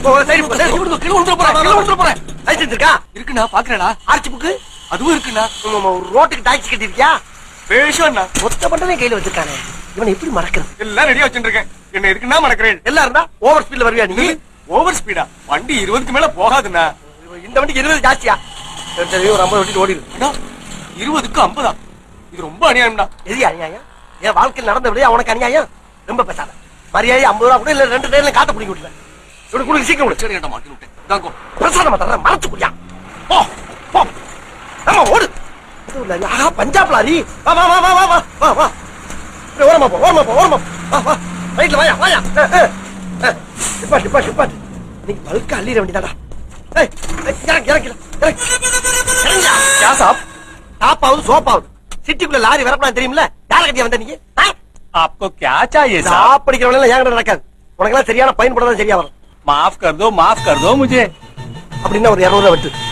ஓ, சரி போ, சரி, விடுங்க, கீழே விழுந்துற போறேன், கீழே விழுந்துற போறேன். லைசென்ஸ் இருக்கா? இருக்குண்ணா பாக்குறேடா ஆர்ச்சி புக்கு? அதுவும் இருக்குண்ணா உம், உம், ஒரு ரோட்டுக்கு டாக்ஸி கட்டிருக்கியா? பேஷண்ணா மொத்த பண்டமே கையில வச்சிருக்கானே. இவனை எப்படி மறக்கிறது? எல்லாம் ரெடியா வச்சுருக்கேன் என்ன இருக்குன்னா மறக்கிறேன் எல்லாம் இருந்தா ஓவர் ஸ்பீட்ல வருவியா நீ? ஓவர் ஸ்பீடா வண்டி இருபதுக்கு மேல போகாதுண்ணா இந்த வண்டிக்கு இருபது ஜாஸ்தியா? சரி, சரி, ஒரு ஐம்பது வண்டிட்டு ஓடிடு. அண்ணா, இருபதுக்கு ஐம்பதா இது ரொம்ப அநியாயம்டா எது அநியாயம்? என் வாழ்க்கையில் நடந்த விடையா உனக்கு அநியாயம்? ரொம்ப பேசாத. மரியாதை ஐம்பது ரூபா கூட இல்ல ரெண்டு டைம்ல காத்த பிடிக்க விட்டுருவேன். இவனுக்கு கொடுங்க, சீக்கிரம் கொடு. சரி ஏன்டா மாட்டி விட்டேன் தாங்கோ பிரசாதமா தர்றேன், மறைச்சு குடியா. போ, போ. ஆமா, ஓடு. அதுவும் இல்ல, ஆஹா, பஞ்சாப் லாரி. வா, வா, வா, வா, வா, வா, வா, வா. இப்படி ஓரமா போ, ஓரமா போ, ஓரமா போ. வா, வா. ரைட்ல வாயா, வாயா. அஹ், அஹ், அஹ். நிப்பாட்டு, நிப்பாட்டு, நிப்பாட்டு. இன்னைக்கு பல்கா அள்ளிட வேண்டியதாடா. ஏய், ஏய், இறங்கு, இறங்கு, இறங்கு. இறங்குயா. क्या साहब டாப்பாவது சோப்பாவது சிட்டிக்குள்ள லாரி வரப்படா தெரியுமில்ல யார கட்டியா வந்த நீங்க ஆ? आपको क्या चाहिए சாப் படிக்கிறவங்க எல்லாம் ஏன் நடக்காது உனக்கு எல்லாம் சரியான பயன்படுறதா சரியா வரும் माफ कर दो माफ कर दो मुझे அப்படின்னா ஒரு இருநூறு ரூபா விட்டு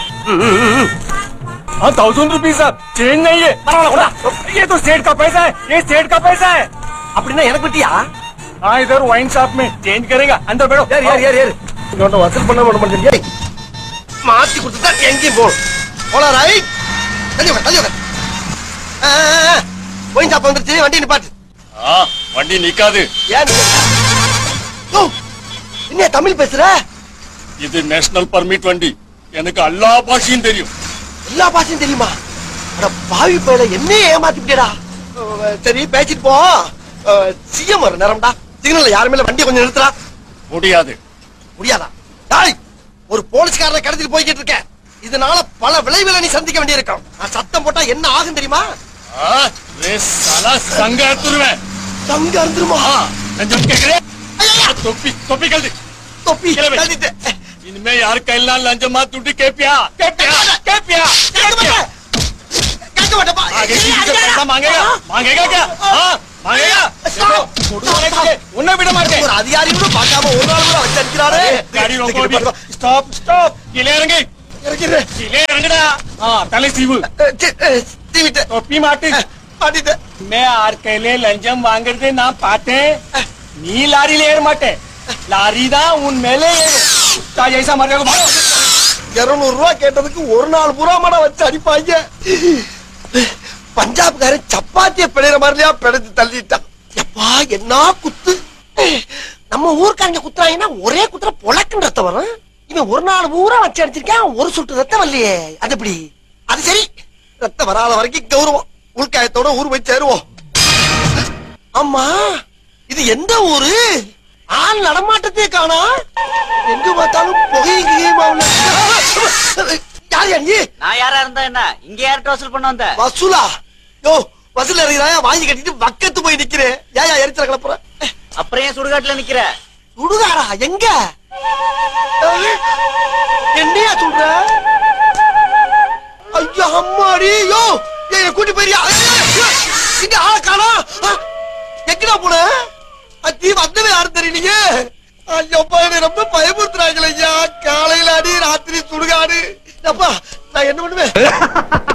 हाँ थाउजेंड रुपीज साहब चेंज नहीं है பரவாயில்ல ये तो सेठ का पैसा है ये सेठ का पैसा है அப்படின்னா எனக்கு விட்டியா हाँ इधर वाइन शॉप में चेंज करेगा अंदर बैठो ஏறு ஏறு ஏறு ஏறு இவன்ட்ட வசூல் பண்ண விட மாட்டேன் ஏய் மாத்தி கொடுத்துட்டா எங்கேயும் போகணும் போலாம் ரைட் தள்ளி உட்கார் தள்ளி உட்கார் ஆ, ஆ, ஆ. போய் சாப்பா வந்துருச்சு வண்டி நிப்பாட்டு हाँ வண்டி நிக்காது ஏன் நீ- ஓ, என்ன தமிழ் பேசுற இது நேஷனல் பர்மிட் வண்டி எனக்கு எல்லா பாஷையும் தெரியும் எல்லா பாஷையும் தெரியுமா அட பாவி பையல என்னையே ஏமாத்திட்டேடா சரி பேசிட்டு போ சிஎம் வர நேரம்டா சிக்னல்ல யாருமே இல்ல வண்டியை கொஞ்சம் நிறுத்துறா முடியாது முடியாதா டாய் ஒரு போலீஸ்காரனை கடத்திட்டு போய்கிட்டு இருக்கேன் இதனால பல விளைவுகளை நீ சந்திக்க வேண்டியிருக்கும் நான் சத்தம் போட்டா என்ன ஆகும் தெரியுமா हाँ रे साला संग तुरवे தங்க இருந்துருமா हाँ लंजम के करे टोपी टोपी कर दे தொப்பி கிளம்பு. கழட்டிட்டேன். इनमें यार कहना लंजम मत टूटी के पिया के पिया के पिया के கேட்க पिया மாட்டேன். கேட்க மாட்டேப்பா. आगे ஏய், किसी से அடிக்காத. पैसा मांगेगा ஆ? मांगेगा क्या हाँ मांगेगा Stop. छोड़ू वाले के उन्हें भी मार ஒரு அதிகாரி கூட பார்க்காம ஒரு நாள் கூட வச்சு அடிக்கிறாரு गाड़ी रोको अभी स्टॉप स्टॉप किले इरंगे இறக்கிறேன் किले इरंगड़ा हाँ तले सीबू தீவிட்டு टोपी माटी மாட்டிட்டேன் मैं आर कहले लंजम वांगरदे ना पाते नी लारी लेर मटे लारी दा उन मेले ता जैसा मर को भागो இருநூறு ரூபா கேட்டதுக்கு ஒரு நாள் பூரா மட வச்சு அடிப்பாங்க பஞ்சாப்காரன் சப்பாத்திய பிழைற மாதிரியா பிழைச்சு தள்ளிட்டான் எப்பா என்ன குத்து நம்ம ஊர்க்காரங்க குத்துறாங்கன்னா ஒரே குத்துற பொழக்குன்னு ரத்தம் வரும் இவன் ஒரு நாள் பூரா வச்சு அடிச்சிருக்கான் ஒரு சொட்டு ரத்தம் வரலையே அது எப்படி அது சரி ரத்தம் வராத வரைக்கும் கௌரவம் உள்காயத்தோட ஊர் போய் சேருவோம் அம்மா இது எந்த ஊரு ஆள் நடமாட்டத்தையே காணா எங்க பார்த்தாலும் புகையுமா யார் யா நீ நான் யாரா இருந்தா என்ன இங்க யார்கிட்ட வசூல் பண்ண வந்த வசூலா யோ வசூல் இறங்கிறாயா வாங்கி கட்டிட்டு பக்கத்து போய் நிக்கிறேன் ஏயா எரிச்சல கிளப்புற அப்புறம் ஏன் சுடுகாட்டுல நிக்கிற சுடுகாடா எங்க ஏய், என்னையா சொல்ற ஐயா அம்மாடி யோ ஏய் கூட்டி போயிரியா இங்க ஆள காணா எங்கடா போன அத்தி வந்தவே யாரும் தெரியலீங்க ஐயோ பையனை ரொம்ப பயமுறுத்துறாங்களே ஐயா காலையில அடி ராத்திரி சுடுகாடு அப்பா நான் என்ன பண்ணுவேன்